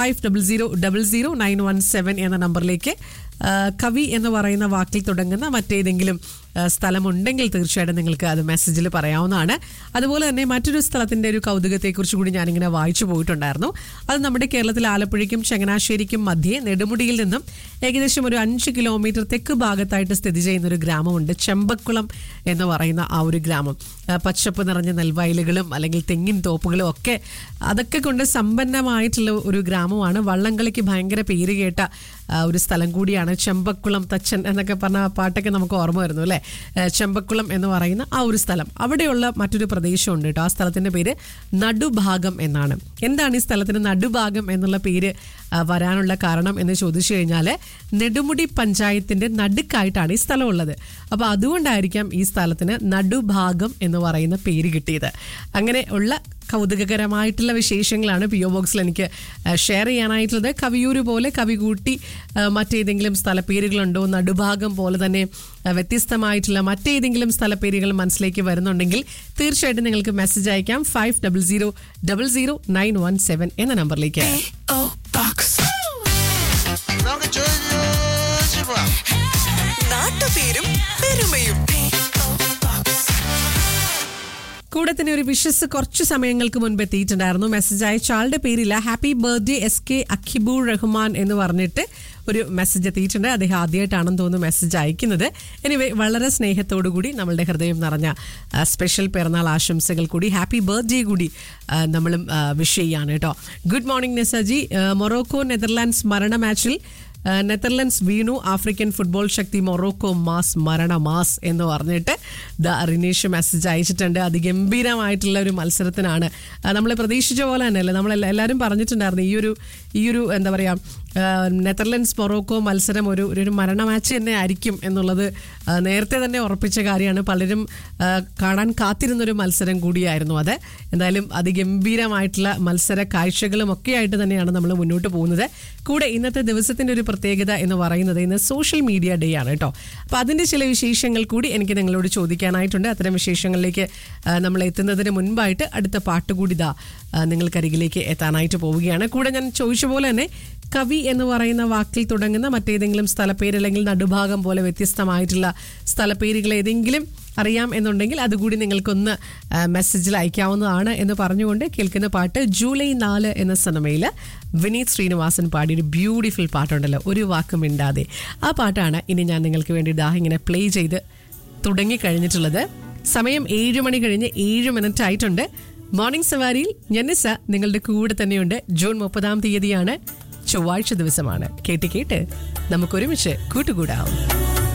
five double zero double zero nine one seven എന്ന നമ്പറിലേക്ക് ആ, കവി എന്ന് പറയുന്ന വാക്കിൽ തുടങ്ങുന്ന മറ്റേതെങ്കിലും ആ, സ്ഥലമുണ്ടെങ്കിൽ തീർച്ചയായിട്ടും നിങ്ങൾക്ക് അത് മെസ്സേജിൽ പറയാവുന്നതാണ് അതുപോലെ തന്നെ മറ്റൊരു സ്ഥലത്തിന്റെ ഒരു കൗതുകത്തെക്കുറിച്ച് കൂടി ഞാനിങ്ങനെ വായിച്ചു പോയിട്ടുണ്ടായിരുന്നു അത് നമ്മുടെ കേരളത്തിൽ ആലപ്പുഴയ്ക്കും ചങ്ങനാശ്ശേരിക്കും മധ്യേ നെടുമുടിയിൽ നിന്നും ഏകദേശം ഒരു അഞ്ച് കിലോമീറ്റർ തെക്ക് ഭാഗത്തായിട്ട് സ്ഥിതി ചെയ്യുന്ന ഒരു ഗ്രാമമുണ്ട് ചെമ്പക്കുളം എന്ന് പറയുന്ന ആ ഒരു ഗ്രാമം ആ, പച്ചപ്പ് നിറഞ്ഞ നെൽവയലുകളും അല്ലെങ്കിൽ തെങ്ങിൻ തോപ്പുകളും ഒക്കെ അതൊക്കെ കൊണ്ട് സമ്പന്നമായിട്ടുള്ള ഒരു ഗ്രാമമാണ് വള്ളംകളിക്ക് ഭയങ്കര പേര് കേട്ട ആ, ഒരു സ്ഥലം കൂടിയാണ് ചെമ്പക്കുളം തച്ചൻ എന്നൊക്കെ പറഞ്ഞ ആ പാട്ടൊക്കെ നമുക്ക് ഓർമ്മ വരുന്നു അല്ലേ ഏ, ചെമ്പക്കുളം എന്ന് പറയുന്ന ആ ഒരു സ്ഥലം അവിടെയുള്ള മറ്റൊരു പ്രദേശമുണ്ട് കേട്ടോ ആ സ്ഥലത്തിന്റെ പേര് നടുഭാഗം എന്നാണ് എന്താണ് ഈ സ്ഥലത്തിന് നടുഭാഗം എന്നുള്ള പേര് ആ, വരാനുള്ള കാരണം എന്ന് ചോദിച്ചു കഴിഞ്ഞാൽ നെടുമുടി പഞ്ചായത്തിന്റെ നടുക്കായിട്ടാണ് ഈ സ്ഥലം ഉള്ളത് അപ്പോൾ അതുകൊണ്ടായിരിക്കാം ഈ സ്ഥലത്തിന് നടുഭാഗം എന്ന് പറയുന്ന പേര് കിട്ടിയത് അങ്ങനെ ഉള്ള കൗതുകകരമായിട്ടുള്ള വിശേഷങ്ങളാണ് പി ഒ ബോക്സിൽ എനിക്ക് ഷെയർ ചെയ്യാനായിട്ടുള്ളത് കവിയൂര് പോലെ കവി കൂട്ടി ആ, മറ്റേതെങ്കിലും സ്ഥലപ്പേരുകളുണ്ടോ നടുഭാഗം പോലെ തന്നെ ആ, വ്യത്യസ്തമായിട്ടുള്ള മറ്റേതെങ്കിലും സ്ഥലപ്പേരുകൾ മനസ്സിലേക്ക് വരുന്നുണ്ടെങ്കിൽ തീർച്ചയായിട്ടും നിങ്ങൾക്ക് മെസ്സേജ് അയക്കാം five double zero double zero nine one seven എന്ന നമ്പറിലേക്ക് നമുക്ക് ചോദിച്ചു പോവാം നാട്ടുപേരും പെരുമയും കൂടെ തന്നെ ഒരു വിഷസ് കുറച്ച് സമയങ്ങൾക്ക് മുൻപ് എത്തിയിട്ടുണ്ടായിരുന്നു മെസ്സേജ് അയച്ച ആളുടെ പേരില്ല happy birthday S K Akhibur Rahman എന്ന് പറഞ്ഞിട്ട് ഒരു മെസ്സേജ് എത്തിയിട്ടുണ്ട് അദ്ദേഹം ആദ്യമായിട്ടാണെന്ന് തോന്നുന്നു മെസ്സേജ് അയക്കുന്നത് എനിവേ വളരെ സ്നേഹത്തോടു കൂടി നമ്മളുടെ ഹൃദയം നിറഞ്ഞ ആ, സ്പെഷ്യൽ പിറന്നാൾ ആശംസകൾ കൂടി ഹാപ്പി ബർത്ത്ഡേ കൂടി ആ, നമ്മളും ആ, വിഷ് ചെയ്യാണ് കേട്ടോ ഗുഡ് മോർണിംഗ് നിസജി ആ, മൊറോക്കോ നെതർലാൻഡ്സ് മരണ മാച്ചിൽ ആ, നെതർലൻഡ്സ് വീണു ആഫ്രിക്കൻ ഫുട്ബോൾ ശക്തി മൊറോക്കോ മാസ് മരണ മാസ് എന്ന് പറഞ്ഞിട്ട് ദ റിനീഷ് മെസ്സേജ് അയച്ചിട്ടുണ്ട് അതിഗംഭീരമായിട്ടുള്ള ഒരു മത്സരത്തിനാണ് നമ്മൾ പ്രതീക്ഷിച്ച പോലെ തന്നെയല്ലേ നമ്മൾ എല്ലാവരും പറഞ്ഞിട്ടുണ്ടായിരുന്നു ഈ ഒരു ഈ ഒരു എന്താ പറയുക നെതർലൻഡ്സ് മൊറോക്കോ മത്സരം ഒരു ഒരു- ഒരു മരണ മാച്ച് തന്നെ ആയിരിക്കും എന്നുള്ളത് ആ, നേരത്തെ തന്നെ ഉറപ്പിച്ച കാര്യമാണ് പലരും ആ, കാണാൻ കാത്തിരുന്നൊരു മത്സരം കൂടിയായിരുന്നു അത് എന്തായാലും അതിഗംഭീരമായിട്ടുള്ള മത്സര കാഴ്ചകളും ഒക്കെ ആയിട്ട് തന്നെയാണ് നമ്മൾ മുന്നോട്ട് പോകുന്നത് കൂടെ ഇന്നത്തെ ദിവസത്തിന്റെ ഒരു പ്രത്യേകത എന്ന് പറയുന്നത് ഇന്ന് സോഷ്യൽ മീഡിയ ഡേ ആണ് കേട്ടോ അപ്പൊ അതിന്റെ ചില വിശേഷങ്ങൾ കൂടി എനിക്ക് നിങ്ങളോട് ചോദിക്കാനായിട്ടുണ്ട് അത്തരം വിശേഷങ്ങളിലേക്ക് ആ, നമ്മൾ എത്തുന്നതിന് മുൻപായിട്ട് അടുത്ത പാട്ട് കൂടി ഇതാ ആ, നിങ്ങൾക്കരികിലേക്ക് എത്താനായിട്ട് പോവുകയാണ് കൂടെ ഞാൻ ചോദിച്ച പോലെ തന്നെ കവി എന്ന് പറയുന്ന വാക്കിൽ തുടങ്ങുന്ന മറ്റേതെങ്കിലും സ്ഥലപ്പേര് അല്ലെങ്കിൽ നടുഭാഗം പോലെ വ്യത്യസ്തമായിട്ടുള്ള സ്ഥലപ്പേരുകൾ ഏതെങ്കിലും അറിയാം എന്നുണ്ടെങ്കിൽ അതുകൂടി നിങ്ങൾക്കൊന്ന് ആ, മെസ്സേജിൽ അയക്കാവുന്നതാണ് എന്ന് പറഞ്ഞുകൊണ്ട് കേൾക്കുന്ന പാട്ട് ജൂലൈ നാല് എന്ന സിനിമയിൽ വിനീത് ശ്രീനിവാസൻ പാടിയ ഒരു ബ്യൂട്ടിഫുൾ പാട്ടുണ്ടല്ലോ ഒരു വാക്കും മിണ്ടാതെ ആ പാട്ടാണ് ഇനി ഞാൻ നിങ്ങൾക്ക് വേണ്ടി ദാ ഇങ്ങനെ പ്ലേ ചെയ്ത് തുടങ്ങിക്കഴിഞ്ഞിട്ടുള്ളത് സമയം ഏഴ് മണി കഴിഞ്ഞ് ഏഴ് മിനിറ്റ് ആയിട്ടുണ്ട് മോർണിംഗ് സവാരിയിൽ ഞന്നിസ നിങ്ങളുടെ കൂടെ തന്നെയുണ്ട് ജൂൺ മുപ്പതാം തീയതിയാണ് ചൊവ്വാഴ്ച ദിവസമാണ് കേട്ട് കേട്ട് നമുക്കൊരുമിച്ച് കൂട്ടുകൂടാം